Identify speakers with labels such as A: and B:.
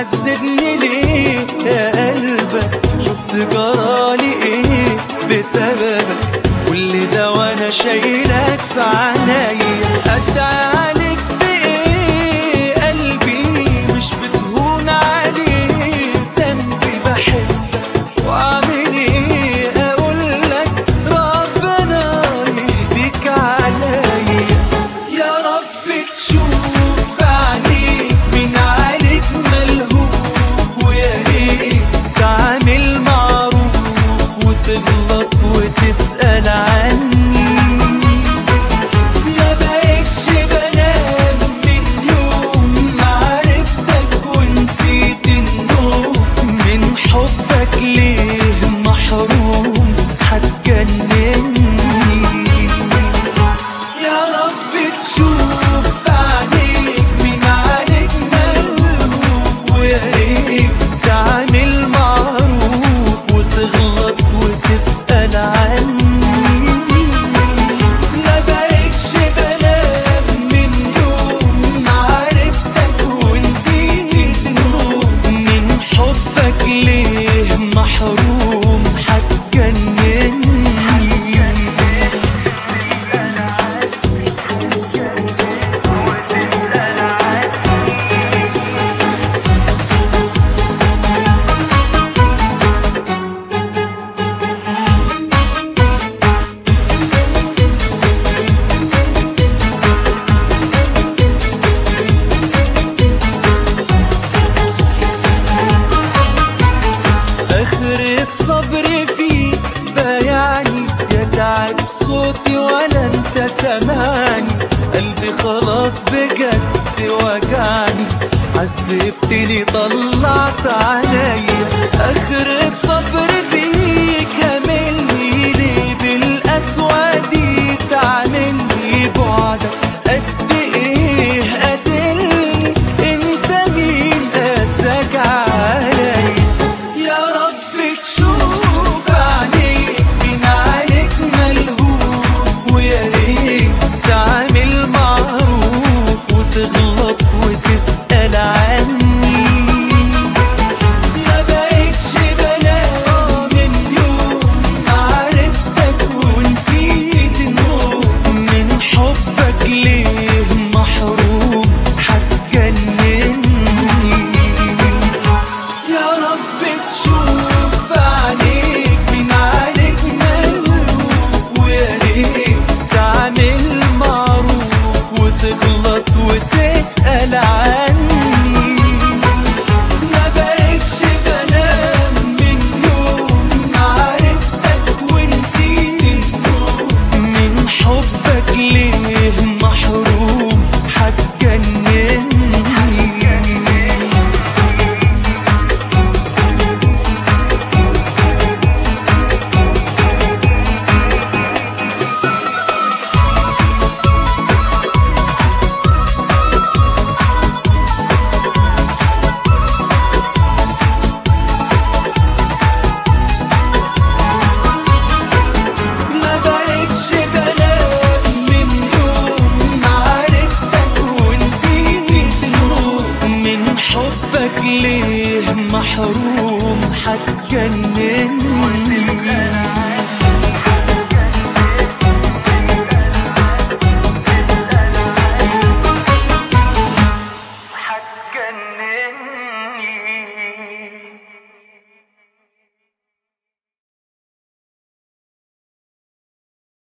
A: بتعذبني ليه يا قلبك شفت جرالي ايه بسببك كل ده وانا شايلك في عنايا ادعي عليك بايه قلبي مش بتهون عليه ذنبي بحبك واعمل ايه اقول لك ربنا يهديك عليا يا رب تشوف بعينيك من عليك ملهوف ويا ريت تعمل معروف وتغلط وتسأل عني ما بقتش بنام من يوم ما عرفتك ونسيت النوم من حبك ليه محروم هتجنني يا رب تشوف بعينيك من عليك ملهوف ويا ريت تعمل معروف وتغلط وتسأل عني ما بقتش بنام من يوم ما عرفتك ونسيت النوم من حبك ليه محروم هتجنني آخرة صبري فيك بايعني يا تعب صوتي ولا انت سامعني قلبي خلاص بجد وجعني عذبتني طلعت عليا آخرة صبري فيك هملني ليه بالقسوة دي تعملني بعدك قد ايه قاتلني انت مين قاساك عليا يا رب تشوف عليك من عليك ملهوف ويا ريت تعمل معروف وتغلط وتسأل عني ما بقتش بنام من يوم ما عرفتك ونسيت النوم من حبك ليه محروم هتجنني يا رب تشوف عليك من عليك ملهوف ويا ريت تعمل معروف وتغلط وتسأل عني ما بقتش بنام من يوم ما عرفتك ونسيت النوم من حبك ليه محروم هتجنني ما بقتش بنام من يوم ما عرفتك ونسيت النوم من حبك ليه محروم هتجنني